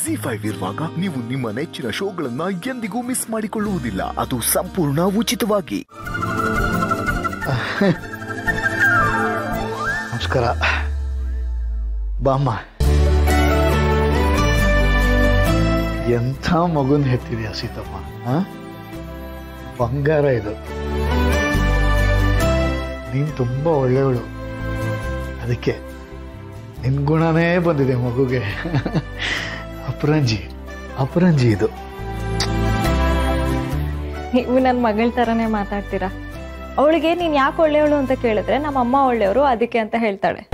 G five ಇರುವಾಗ ನೀವು ನಿಮ್ಮ ನೆಚ್ಚಿನ ಶೋಗಳನ್ನ ಎಂದಿಗೂ ಮಿಸ್ ಮಾಡಿಕೊಳ್ಳುವುದಿಲ್ಲ ಅದು ಸಂಪೂರ್ಣ ಉಚಿತವಾಗಿ ನಮಸ್ಕಾರ ಬಾಮ್ಮ ಎಂಥ ಮಗುನ್ ಹೆತ್ತಿದ್ಯಾ ಸೀತಮ್ಮ ಆ? ಬಂಗಾರ ಇದು ನೀನ್ ತುಂಬಾ ಒಳ್ಳೆಯವಳು ಅದಕ್ಕೆ ನಿನ್ ಗುಣನೇ ಬಂದಿದೆ ಮಗುಗೆ ಅಪರಂಜಿ ಅಪರಂಜಿ ಇದು ನೀವು ನನ್ನ ಮಗಳ ಥರನೇ ಮಾತಾಡ್ತೀರಾ ಅವಳಿಗೆ ನೀನು ಯಾಕೆ ಒಳ್ಳೆಯವಳು ಅಂತ ಕೇಳಿದ್ರೆ ನಮ್ಮ ಅಮ್ಮ ಒಳ್ಳೆಯವರು ಅದಕ್ಕೆ ಅಂತ ಹೇಳ್ತಾಳೆ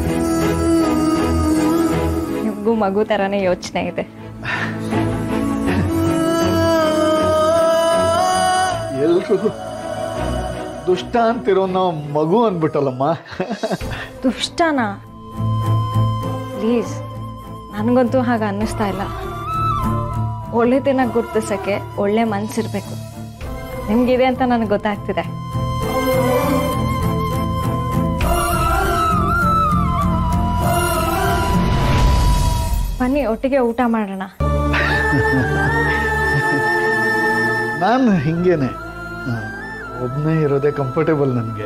ನಿಮಗೂ ಮಗು ಥರನೇ ಯೋಚನೆ ಇದೆ ಎಲ್ರಿಗೂ ದುಷ್ಟ ಅಂತಿರೋ ನಾವು ಮಗು ಅಂದ್ಬಿಟ್ಟಲ್ಲಮ್ಮ ದುಷ್ಟನಾ ಪ್ಲೀಸ್ ನನಗಂತೂ ಹಾಗೆ ಅನ್ನಿಸ್ತಾ ಇಲ್ಲ ಒಳ್ಳೆದನ್ನ ಗುರ್ತಿಸೋಕ್ಕೆ ಒಳ್ಳೆ ಮನ್ಸಿರ್ಬೇಕು ನಿಮ್ಗಿದೆ ಅಂತ ನನಗೆ ಗೊತ್ತಾಗ್ತಿದೆ ಬನ್ನಿ ಒಟ್ಟಿಗೆ ಊಟ ಮಾಡೋಣ ನಾನು ಹಿಂಗೇನೆ ಒಬ್ಬನೇ ಇರೋದೇ ಕಂಫರ್ಟೇಬಲ್ ನನಗೆ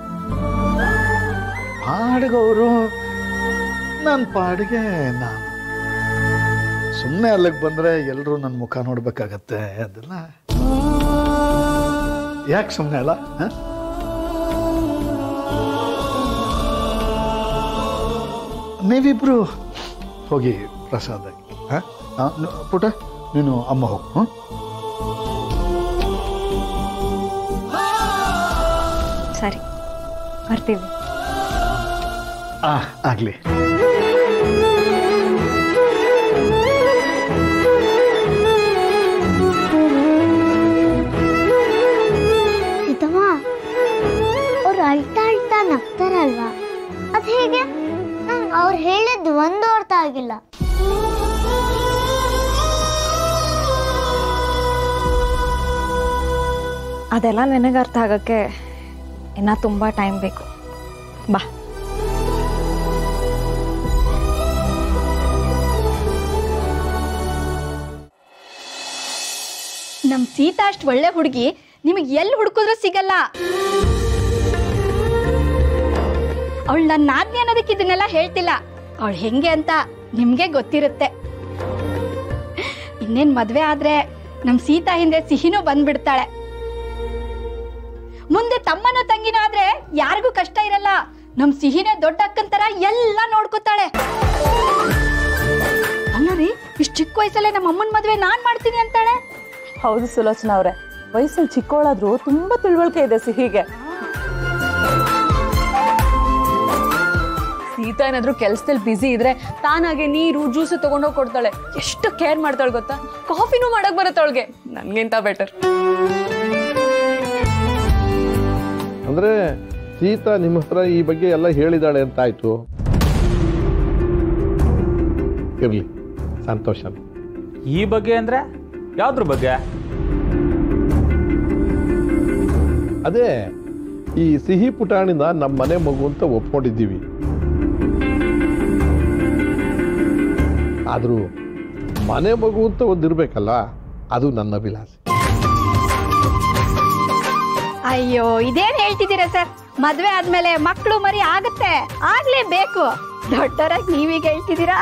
ಪಾಡಿಗೆ ಅವರು ನನ್ನ ಪಾಡಿಗೆ ನಾನು ಸುಮ್ಮನೆ ಅಲ್ಲಿಗೆ ಬಂದರೆ ಎಲ್ಲರೂ ನನ್ನ ಮುಖ ನೋಡ್ಬೇಕಾಗತ್ತೆ ಅದೆಲ್ಲ ಯಾಕೆ ಸುಮ್ಮನೆ ಅಲ್ಲ ಹ? ನೀವಿಬ್ರು ಹೋಗಿ ಪ್ರಸಾದ ಹ? ಆ, ನ- ಪುಟ ನೀನು ಅಮ್ಮ ಹೋಗು ಹ್ಞೂ ಸರಿ ಬರ್ತೀವಿ ಆ ಆಗಲಿ ಇದಮ್ಮ ಅವ್ರು ಅಳ್ತಾ ಅಳ್ತಾ ನಗ್ತಾರಲ್ವಾ ಅದ್ ಹೇಗೆ ನಂಗೆ ಅವ್ರು ಹೇಳಿದ್ದು ಒಂದು ಅರ್ಥ ಆಗಿಲ್ಲ ಅದೆಲ್ಲ ನಿನಗೆ ಅರ್ಥ ಆಗೋಕ್ಕೆ ಇನ್ನೂ ತುಂಬ ಟೈಮ್ ಬೇಕು ಬಾ ನಮ್ ಸೀತಾ ಅಷ್ಟು ಒಳ್ಳೆ ಹುಡುಗಿ ನಿಮಗೆ ಎಲ್ಲಿ ಹುಡುಕಿದ್ರು ಸಿಗಲ್ಲ ಅವಳು ನನ್ನ ನಾದ್ನಿ ಅನ್ನೋದಕ್ಕೆ ಇದನ್ನೆಲ್ಲ ಹೇಳ್ತಿಲ್ಲ ಅವಳು ಹೆಂಗೆ ಅಂತ ನಿಮ್ಗೆ ಗೊತ್ತಿರುತ್ತೆ ಇನ್ನೇನ್ ಮದ್ವೆ ಆದ್ರೆ ನಮ್ ಸೀತಾ ಹಿಂದೆ ಸಿಹಿನೂ ಬಂದ್ಬಿಡ್ತಾಳೆ ಮುಂದೆ ತಮ್ಮನೋ ತಂಗಿನೋ ಆದ್ರೆ ಯಾರಿಗೂ ಕಷ್ಟ ಇರಲ್ಲ ನಮ್ ಸಿಹಿನೇ ದೊಡ್ಡ ಅಕ್ಕನ್ ತರ ಎಲ್ಲ ನೋಡ್ಕೊತಾಳೆ ಅಲ್ಲ ರೀ ಇಷ್ಟು ಚಿಕ್ಕ ವಯಸ್ಸಲ್ಲೇ ನಮ್ಮ ಅಮ್ಮನ ಮದ್ವೆ ನಾನ್ ಮಾಡ್ತೀನಿ ಅಂತಾಳೆ ಹೌದು ಸುಲೋಚನಾ ಅವರೇ ವಯಸ್ಸಲ್ಲಿ ಚಿಕ್ಕವಳಾದ್ರೂ ತುಂಬಾ ತಿಳುವಳಿಕೆ ಇದೆ ಸಿಹಿಗೆ ಸೀತಾ ಏನಾದ್ರೂ ಕೆಲ್ಸದಲ್ಲಿ ಬ್ಯುಸಿ ಇದ್ರೆ ತಾನಾಗೆ ನೀರು ಜ್ಯೂಸ್ ತಗೊಂಡೋಗಿ ಕೊಡ್ತಾಳೆ ಎಷ್ಟು ಕೇರ್ ಮಾಡ್ತಾಳೆ ಗೊತ್ತಾ ಕಾಫಿನೂ ಮಾಡಕ್ ಬರುತ್ತೆ ಅವಳಿಗೆ ನನ್ಗಿಂತ ಬೆಟರ್ ಅಂದ್ರೆ ಸೀತಾ ನಿಮ್ಮ ಹತ್ರ ಈ ಬಗ್ಗೆ ಎಲ್ಲ ಹೇಳಿದಾಳೆ ಅಂತ ಆಯ್ತು ಇರ್ಲಿ ಸಂತೋಷ ಈ ಬಗ್ಗೆ ಅಂದ್ರೆ ಯಾವ್ದ್ರ ಬಗ್ಗೆ ಅದೇ ಈ ಸಿಹಿ ಪುಟಾಣಿನ ನಮ್ಮ ಮನೆ ಮಗು ಅಂತ ಒಪ್ಕೊಂಡಿದ್ದೀವಿ ಆದರೂ ಮನೆ ಮಗು ಅಂತ ಒಂದಿರ್ಬೇಕಲ್ಲ ಅದು ನನ್ನ ಅಭಿಲಾಷೆ ಅಯ್ಯೋ ಇದೇನ್ ಹೇಳ್ತಿದ್ದೀರಾ ಸರ್ ಮದ್ವೆ ಆದ್ಮೇಲೆ ಮಕ್ಕಳು ಮರಿ ಆಗತ್ತೆ ಆಗ್ಲೇಬೇಕು ದೊಡ್ಡವರಾಗಿ ನೀವೀಗ ಹೇಳ್ತಿದ್ದೀರಾ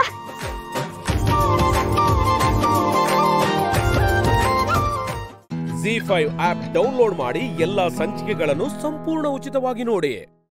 ಜಿ ಫೈವ್ ಆಪ್ ಡೌನ್ಲೋಡ್ ಮಾಡಿ ಎಲ್ಲಾ ಸಂಚಿಕೆಗಳನ್ನು ಸಂಪೂರ್ಣ ಉಚಿತವಾಗಿ ನೋಡಿ